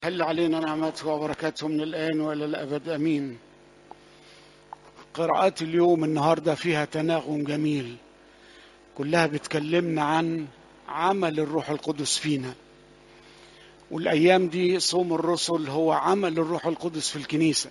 هل علينا نعمته وبركاته من الآن وإلى الأبد أمين قراءات اليوم النهاردة فيها تناغم جميل كلها بتكلمنا عن عمل الروح القدس فينا والأيام دي صوم الرسل هو عمل الروح القدس في الكنيسة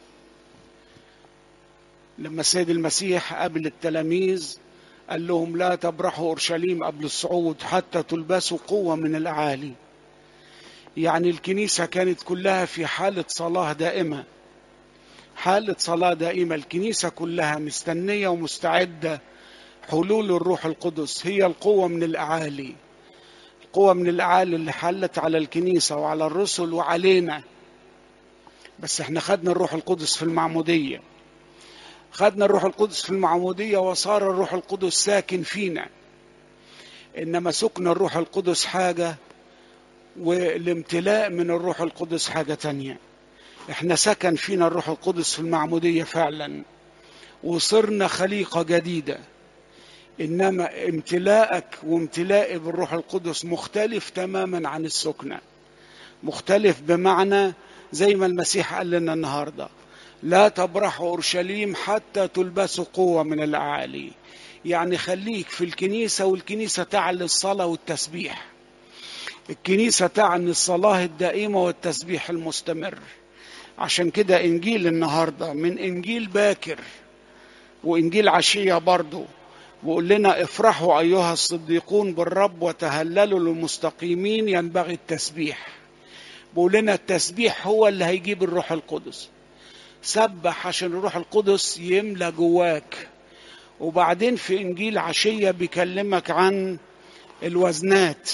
لما السيد المسيح قابل التلاميذ قال لهم لا تبرحوا أورشليم قبل الصعود حتى تلبسوا قوة من الأعالي يعني الكنيسة كانت كلها في حالة صلاة دائمة حالة صلاة دائمة الكنيسة كلها مستنية ومستعدة حلول الروح القدس هي القوة من الأعالي القوة من الأعالي اللي حلت على الكنيسة وعلى الرسل وعلينا بس احنا خدنا الروح القدس في المعمودية خدنا الروح القدس في المعمودية وصار الروح القدس ساكن فينا إنما سكن الروح القدس حاجة والامتلاء من الروح القدس حاجة تانية احنا سكن فينا الروح القدس في المعمودية فعلا وصرنا خليقة جديدة إنما امتلاءك وامتلائي بالروح القدس مختلف تماما عن السكنة مختلف بمعنى زي ما المسيح قال لنا النهارده لا تبرحوا اورشليم حتى تلبسوا قوه من الاعالي يعني خليك في الكنيسه والكنيسه تعني الصلاه والتسبيح الكنيسه تعني الصلاه الدائمه والتسبيح المستمر عشان كده انجيل النهارده من انجيل باكر وانجيل عشيه برضه بيقول لنا افرحوا ايها الصديقون بالرب وتهللوا للمستقيمين ينبغي التسبيح بيقول لنا التسبيح هو اللي هيجيب الروح القدس سبح عشان الروح القدس يملى جواك وبعدين في انجيل عشيه بيكلمك عن الوزنات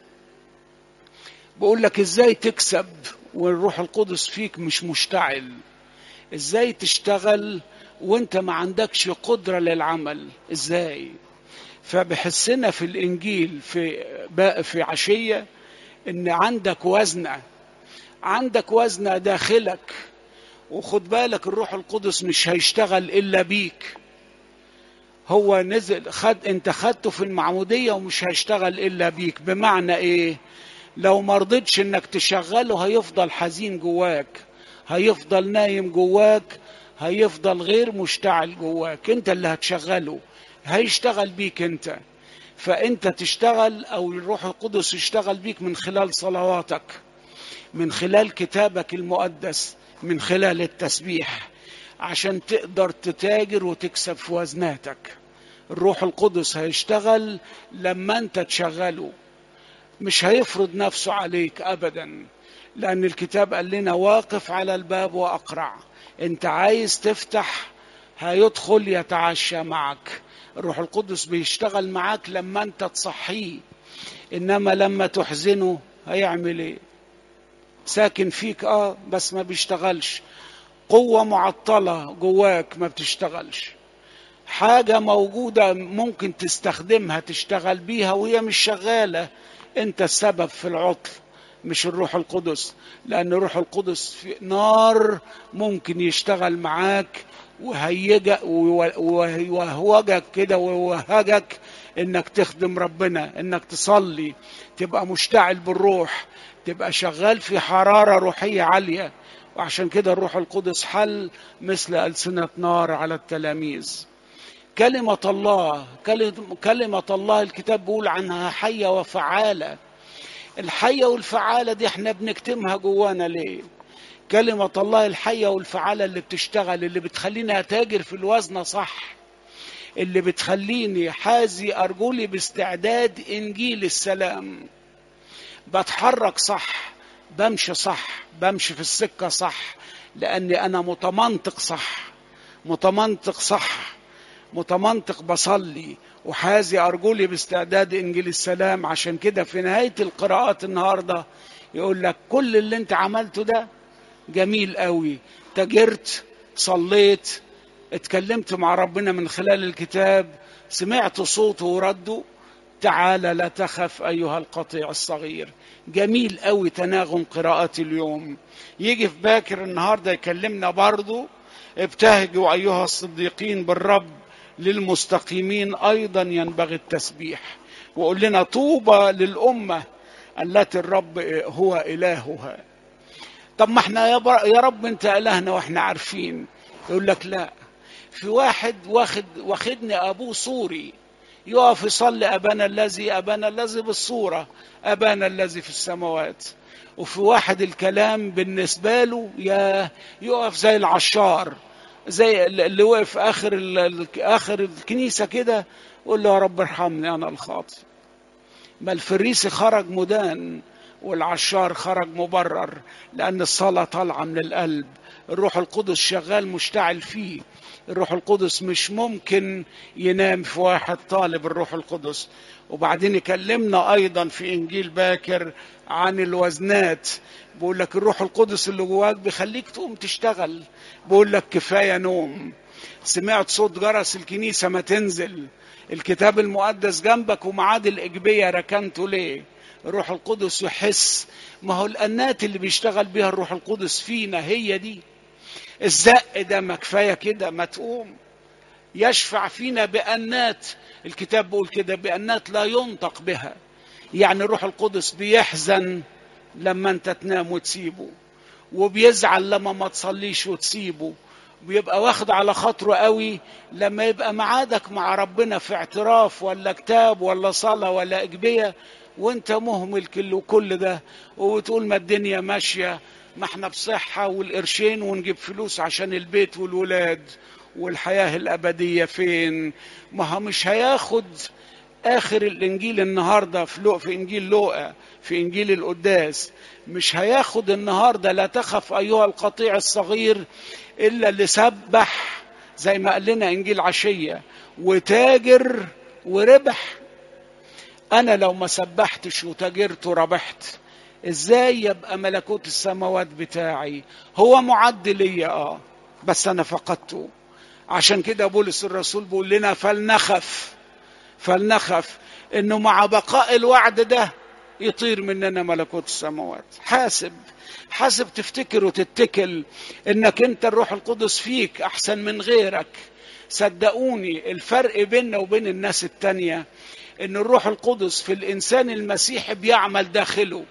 بيقول لك ازاي تكسب والروح القدس فيك مش مشتعل ازاي تشتغل وانت ما عندكش قدره للعمل ازاي فبحسنا في الانجيل في في عشيه ان عندك وزنه عندك وزنه داخلك وخد بالك الروح القدس مش هيشتغل الا بيك هو نزل خد انت خدته في المعموديه ومش هيشتغل الا بيك بمعنى ايه لو ما رضيتش انك تشغله هيفضل حزين جواك هيفضل نايم جواك هيفضل غير مشتعل جواك انت اللي هتشغله هيشتغل بيك انت فانت تشتغل او الروح القدس يشتغل بيك من خلال صلواتك من خلال كتابك المقدس من خلال التسبيح عشان تقدر تتاجر وتكسب في وزناتك الروح القدس هيشتغل لما انت تشغله مش هيفرض نفسه عليك ابدا لان الكتاب قال لنا واقف على الباب واقرع انت عايز تفتح هيدخل يتعشى معك الروح القدس بيشتغل معاك لما انت تصحيه انما لما تحزنه هيعمل ايه ساكن فيك اه بس ما بيشتغلش قوة معطلة جواك ما بتشتغلش حاجة موجودة ممكن تستخدمها تشتغل بيها وهي مش شغالة انت السبب في العطل مش الروح القدس لان الروح القدس في نار ممكن يشتغل معاك وهيجك ويوهوجك كده ويوهجك انك تخدم ربنا انك تصلي تبقى مشتعل بالروح تبقى شغال في حرارة روحية عالية وعشان كده الروح القدس حل مثل ألسنة نار على التلاميذ كلمة الله كلمة الله الكتاب بيقول عنها حية وفعالة الحية والفعالة دي احنا بنكتمها جوانا ليه كلمة الله الحية والفعالة اللي بتشتغل اللي بتخليني أتاجر في الوزن صح اللي بتخليني حازي أرجلي باستعداد إنجيل السلام بتحرك صح بمشي صح بمشي في السكة صح لأني أنا متمنطق صح متمنطق صح متمنطق بصلي وحازي أرجلي باستعداد إنجيل السلام عشان كده في نهاية القراءات النهاردة يقول لك كل اللي انت عملته ده جميل قوي تجرت صليت اتكلمت مع ربنا من خلال الكتاب سمعت صوته ورده تعال لا تخف أيها القطيع الصغير جميل قوي تناغم قراءات اليوم يجي في باكر النهاردة يكلمنا برضو ابتهجوا أيها الصديقين بالرب للمستقيمين أيضا ينبغي التسبيح وقول لنا طوبى للأمة التي الرب هو إلهها طب ما احنا يا, بر... يا رب انت الهنا واحنا عارفين يقول لك لا في واحد واخد واخدني ابوه صوري يقف يصلي ابانا الذي ابانا الذي بالصوره ابانا الذي في السماوات وفي واحد الكلام بالنسبه له يا يقف زي العشار زي اللي وقف اخر ال... اخر الكنيسه كده يقول له يا رب ارحمني انا الخاطئ ما الفريسي خرج مدان والعشار خرج مبرر لأن الصلاة طالعة من القلب الروح القدس شغال مشتعل فيه الروح القدس مش ممكن ينام في واحد طالب الروح القدس وبعدين يكلمنا أيضا في إنجيل باكر عن الوزنات بيقول لك الروح القدس اللي جواك بيخليك تقوم تشتغل بيقول لك كفاية نوم سمعت صوت جرس الكنيسة ما تنزل الكتاب المقدس جنبك ومعاد الإجبية ركنته ليه الروح القدس يحس ما هو الأنات اللي بيشتغل بيها الروح القدس فينا هي دي الزق ده ما كفاية كده ما تقوم يشفع فينا بأنات الكتاب بيقول كده بأنات لا ينطق بها يعني الروح القدس بيحزن لما انت تنام وتسيبه وبيزعل لما ما تصليش وتسيبه بيبقى واخد على خاطره قوي لما يبقى معادك مع ربنا في اعتراف ولا كتاب ولا صلاة ولا إجبية وانت مهمل كل كل ده وتقول ما الدنيا ماشية ما احنا بصحة والقرشين ونجيب فلوس عشان البيت والولاد والحياة الأبدية فين ما هو مش هياخد آخر الإنجيل النهاردة في, لو في إنجيل لوقا في إنجيل القداس مش هياخد النهاردة لا تخف أيها القطيع الصغير إلا اللي سبح زي ما قال لنا إنجيل عشية وتاجر وربح أنا لو ما سبحتش وتاجرت وربحت إزاي يبقى ملكوت السماوات بتاعي هو معد ليا آه بس أنا فقدته عشان كده بولس الرسول بيقول لنا فلنخف فلنخف انه مع بقاء الوعد ده يطير مننا ملكوت السماوات حاسب حاسب تفتكر وتتكل انك انت الروح القدس فيك احسن من غيرك صدقوني الفرق بيننا وبين الناس التانية ان الروح القدس في الانسان المسيحي بيعمل داخله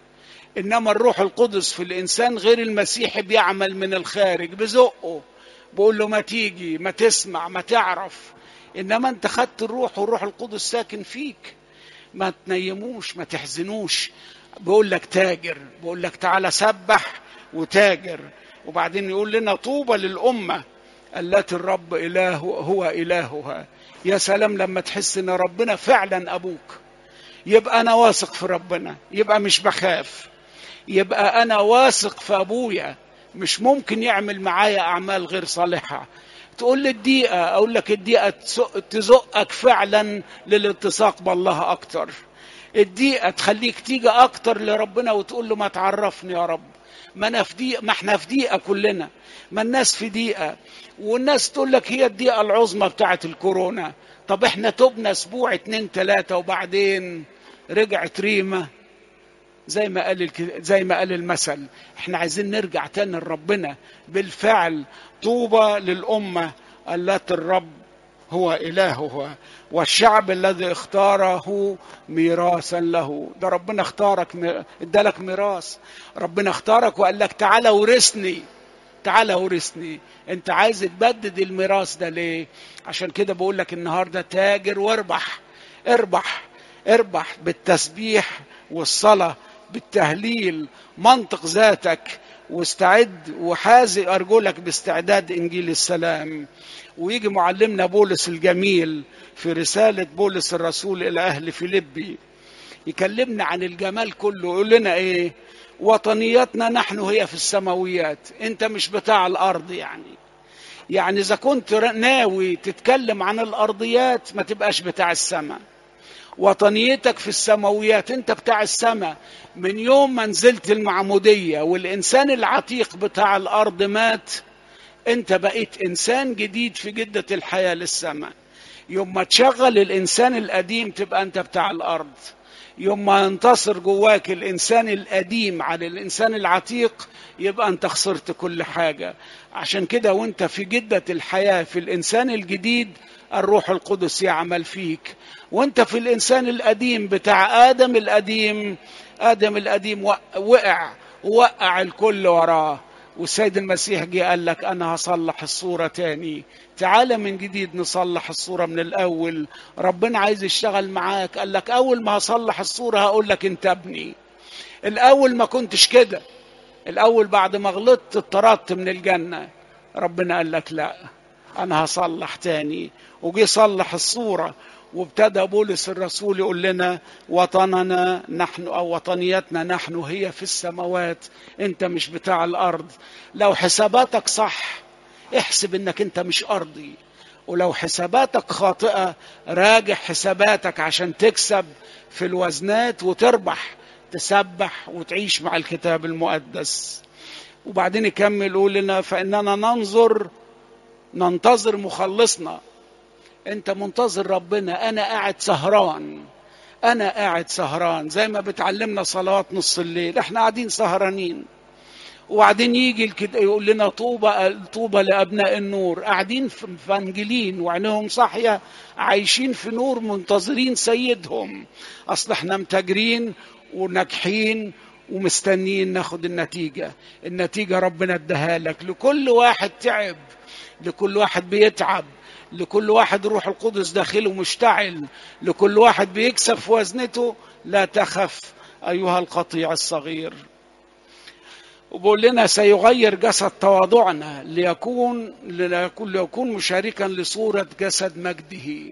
انما الروح القدس في الانسان غير المسيحي بيعمل من الخارج بزقه بقول له ما تيجي ما تسمع ما تعرف انما انت خدت الروح والروح القدس ساكن فيك ما تنيموش ما تحزنوش بقول لك تاجر بقول لك تعالى سبح وتاجر وبعدين يقول لنا طوبى للأمة التي الرب إله هو إلهها يا سلام لما تحس ان ربنا فعلا أبوك يبقى أنا واثق في ربنا يبقى مش بخاف يبقى أنا واثق في أبويا مش ممكن يعمل معايا أعمال غير صالحة تقول لي الدقيقة أقول لك الدقيقة تزقك فعلا للالتصاق بالله أكتر الدقيقة تخليك تيجي أكتر لربنا وتقول له ما تعرفني يا رب ما أنا في دقيقة ما احنا في دقيقة كلنا ما الناس في دقيقة والناس تقول لك هي الدقيقة العظمى بتاعت الكورونا طب احنا تبنا أسبوع اتنين تلاتة وبعدين رجعت ريمة زي ما قال زي ما قال المثل احنا عايزين نرجع تاني لربنا بالفعل طوبى للأمة التي الرب هو إلهها والشعب الذي اختاره ميراثا له ده ربنا اختارك ادالك ميراث ربنا اختارك وقال لك تعالى ورثني تعالى ورثني انت عايز تبدد الميراث ده ليه عشان كده بقول لك النهارده تاجر واربح اربح اربح بالتسبيح والصلاه بالتهليل منطق ذاتك واستعد وحازي أرجلك باستعداد إنجيل السلام ويجي معلمنا بولس الجميل في رسالة بولس الرسول إلى أهل فيلبي يكلمنا عن الجمال كله يقول لنا إيه وطنيتنا نحن هي في السماويات أنت مش بتاع الأرض يعني يعني إذا كنت ناوي تتكلم عن الأرضيات ما تبقاش بتاع السماء وطنيتك في السماويات انت بتاع السماء من يوم ما نزلت المعمودية والإنسان العتيق بتاع الأرض مات انت بقيت إنسان جديد في جدة الحياة للسماء يوم ما تشغل الإنسان القديم تبقى أنت بتاع الأرض يوم ما ينتصر جواك الإنسان القديم على الإنسان العتيق يبقى أنت خسرت كل حاجة عشان كده وانت في جدة الحياة في الإنسان الجديد الروح القدس يعمل فيك وانت في الانسان القديم بتاع ادم القديم ادم القديم وقع ووقع الكل وراه والسيد المسيح جه قال لك انا هصلح الصوره تاني تعالى من جديد نصلح الصوره من الاول ربنا عايز يشتغل معاك قال لك اول ما هصلح الصوره هقول لك انت ابني الاول ما كنتش كده الاول بعد ما غلطت اتطردت من الجنه ربنا قال لك لا انا هصلح تاني وجي صلح الصوره وابتدى بولس الرسول يقول لنا وطننا نحن او وطنيتنا نحن هي في السماوات انت مش بتاع الارض لو حساباتك صح احسب انك انت مش ارضي ولو حساباتك خاطئه راجع حساباتك عشان تكسب في الوزنات وتربح تسبح وتعيش مع الكتاب المقدس وبعدين يكمل يقول لنا فاننا ننظر ننتظر مخلصنا انت منتظر ربنا انا قاعد سهران انا قاعد سهران زي ما بتعلمنا صلوات نص الليل احنا قاعدين سهرانين وبعدين يجي الكتاب يقول لنا طوبى طوبى لابناء النور قاعدين فانجلين وعينهم صاحيه عايشين في نور منتظرين سيدهم اصل احنا متاجرين وناجحين ومستنيين ناخد النتيجه النتيجه ربنا اداها لك لكل واحد تعب لكل واحد بيتعب لكل واحد روح القدس داخله مشتعل لكل واحد بيكسب في وزنته لا تخف ايها القطيع الصغير وبقول لنا سيغير جسد تواضعنا ليكون ليكون, ليكون مشاركا لصورة جسد مجده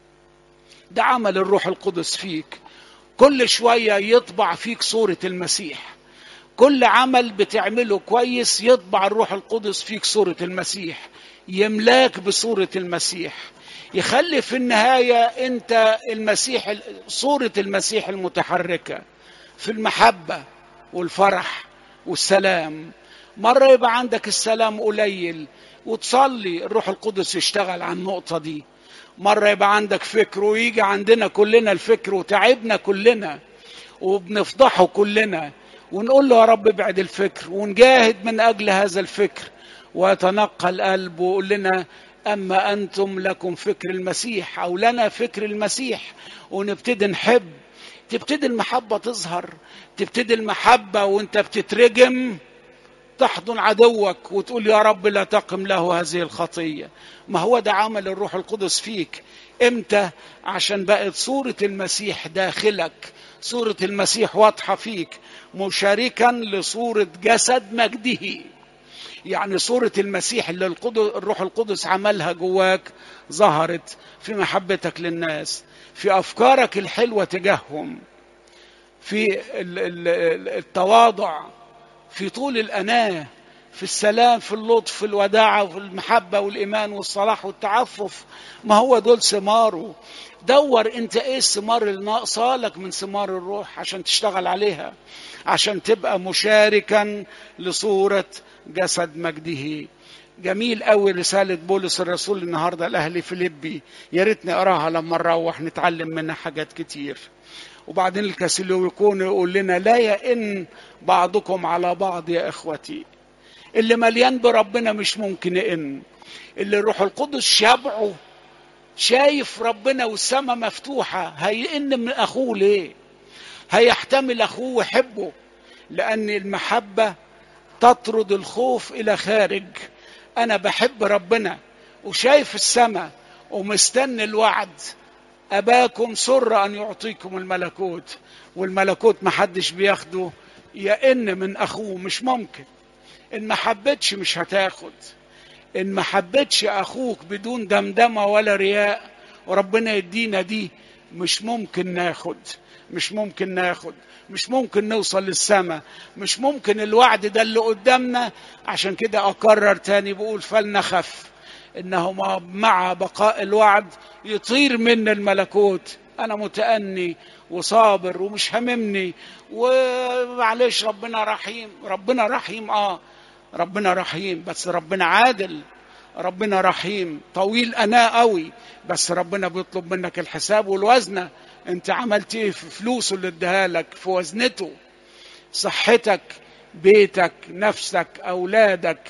ده عمل الروح القدس فيك كل شوية يطبع فيك صورة المسيح كل عمل بتعمله كويس يطبع الروح القدس فيك صورة المسيح يملاك بصورة المسيح يخلي في النهاية أنت المسيح صورة المسيح المتحركة في المحبة والفرح والسلام مرة يبقى عندك السلام قليل وتصلي الروح القدس يشتغل على النقطة دي مرة يبقى عندك فكر ويجي عندنا كلنا الفكر وتعبنا كلنا وبنفضحه كلنا ونقول له يا رب ابعد الفكر ونجاهد من أجل هذا الفكر ويتنقى القلب ويقول لنا أما أنتم لكم فكر المسيح أو لنا فكر المسيح ونبتدي نحب تبتدي المحبة تظهر تبتدي المحبة وانت بتترجم تحضن عدوك وتقول يا رب لا تقم له هذه الخطية ما هو ده عمل الروح القدس فيك امتى عشان بقت صورة المسيح داخلك صورة المسيح واضحة فيك مشاركا لصورة جسد مجده يعني صورة المسيح اللي القدس الروح القدس عملها جواك ظهرت في محبتك للناس في أفكارك الحلوة تجاههم في التواضع في طول الأناة في السلام في اللطف في الوداعة وفي المحبة والإيمان والصلاح والتعفف ما هو دول ثماره دور انت ايه الثمار اللي ناقصه لك من ثمار الروح عشان تشتغل عليها عشان تبقى مشاركا لصورة جسد مجده جميل قوي رسالة بولس الرسول النهارده لأهل فيليبي يا ريت نقراها لما نروح نتعلم منها حاجات كتير وبعدين الكاسيليويكون يقول لنا لا يئن بعضكم على بعض يا اخوتي اللي مليان بربنا مش ممكن يئن اللي الروح القدس شبعه شايف ربنا والسماء مفتوحة هيئن من أخوه ليه هيحتمل أخوه ويحبه لأن المحبة تطرد الخوف إلى خارج أنا بحب ربنا وشايف السماء ومستني الوعد أباكم سر أن يعطيكم الملكوت والملكوت محدش بياخده يئن من أخوه مش ممكن إن ما حبتش مش هتاخد إن ما حبتش أخوك بدون دمدمة ولا رياء وربنا يدينا دي مش ممكن ناخد مش ممكن ناخد مش ممكن نوصل للسماء مش ممكن الوعد ده اللي قدامنا عشان كده أكرر تاني بقول فلنخف إنه مع بقاء الوعد يطير منا الملكوت أنا متأني وصابر ومش هممني ومعلش ربنا رحيم ربنا رحيم آه ربنا رحيم بس ربنا عادل ربنا رحيم طويل أناة قوي بس ربنا بيطلب منك الحساب والوزنة انت عملت ايه في فلوسه اللي اداها لك في وزنته صحتك بيتك نفسك اولادك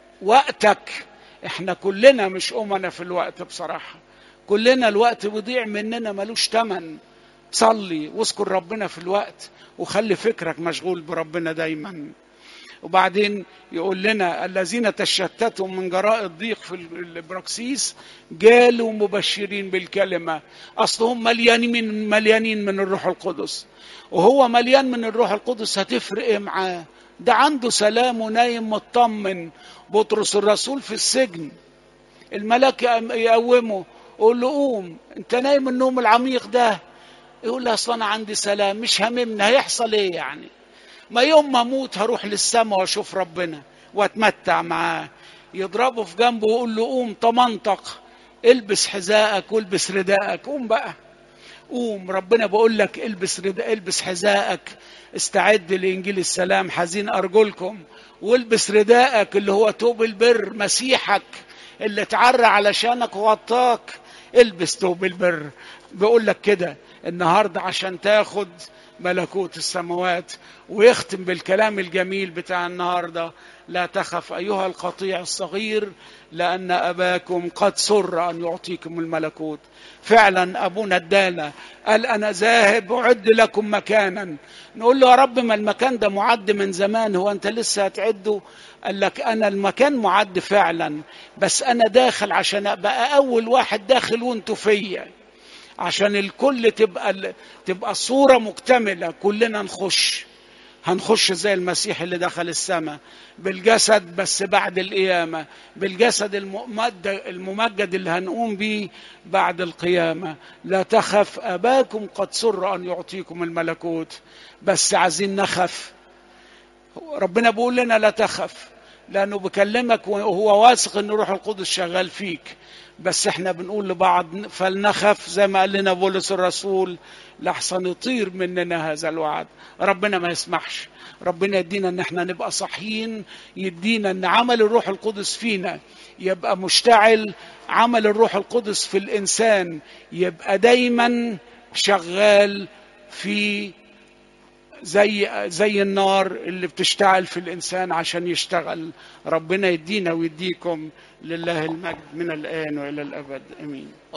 وقتك احنا كلنا مش امنا في الوقت بصراحه كلنا الوقت بيضيع مننا ملوش تمن صلي واذكر ربنا في الوقت وخلي فكرك مشغول بربنا دايما وبعدين يقول لنا الذين تشتتوا من جراء الضيق في البراكسيس جالوا مبشرين بالكلمة أصلهم مليانين من مليانين من الروح القدس وهو مليان من الروح القدس هتفرق ايه معاه ده عنده سلام ونايم مطمن بطرس الرسول في السجن الملاك يقومه يقول له قوم انت نايم النوم العميق ده يقول له اصل انا عندي سلام مش هممني هيحصل ايه يعني ما يوم ما اموت هروح للسماء واشوف ربنا واتمتع معاه يضربه في جنبه ويقول له قوم تمنطق البس حذائك والبس رداءك قوم بقى قوم ربنا بقول لك البس رداء البس حذائك استعد لانجيل السلام حزين ارجلكم والبس رداءك اللي هو توب البر مسيحك اللي اتعرى علشانك وغطاك البس توب البر بيقول لك كده النهارده عشان تاخد ملكوت السماوات ويختم بالكلام الجميل بتاع النهارده لا تخف ايها القطيع الصغير لان اباكم قد سر ان يعطيكم الملكوت فعلا ابونا ادانا قال انا ذاهب اعد لكم مكانا نقول له يا رب ما المكان ده معد من زمان هو انت لسه هتعده قال لك انا المكان معد فعلا بس انا داخل عشان ابقى اول واحد داخل وانتوا فيا عشان الكل تبقى تبقى صورة مكتملة كلنا نخش هنخش زي المسيح اللي دخل السماء بالجسد بس بعد القيامة بالجسد الممجد اللي هنقوم بيه بعد القيامة لا تخف أباكم قد سر أن يعطيكم الملكوت بس عايزين نخف ربنا بيقول لنا لا تخف لأنه بكلمك وهو واثق أن روح القدس شغال فيك بس احنا بنقول لبعض فلنخف زي ما قال لنا بولس الرسول لحسن يطير مننا هذا الوعد ربنا ما يسمحش ربنا يدينا ان احنا نبقى صحيين يدينا ان عمل الروح القدس فينا يبقى مشتعل عمل الروح القدس في الانسان يبقى دايما شغال في زي زي النار اللي بتشتعل في الانسان عشان يشتغل ربنا يدينا ويديكم لله المجد من الان والى الابد امين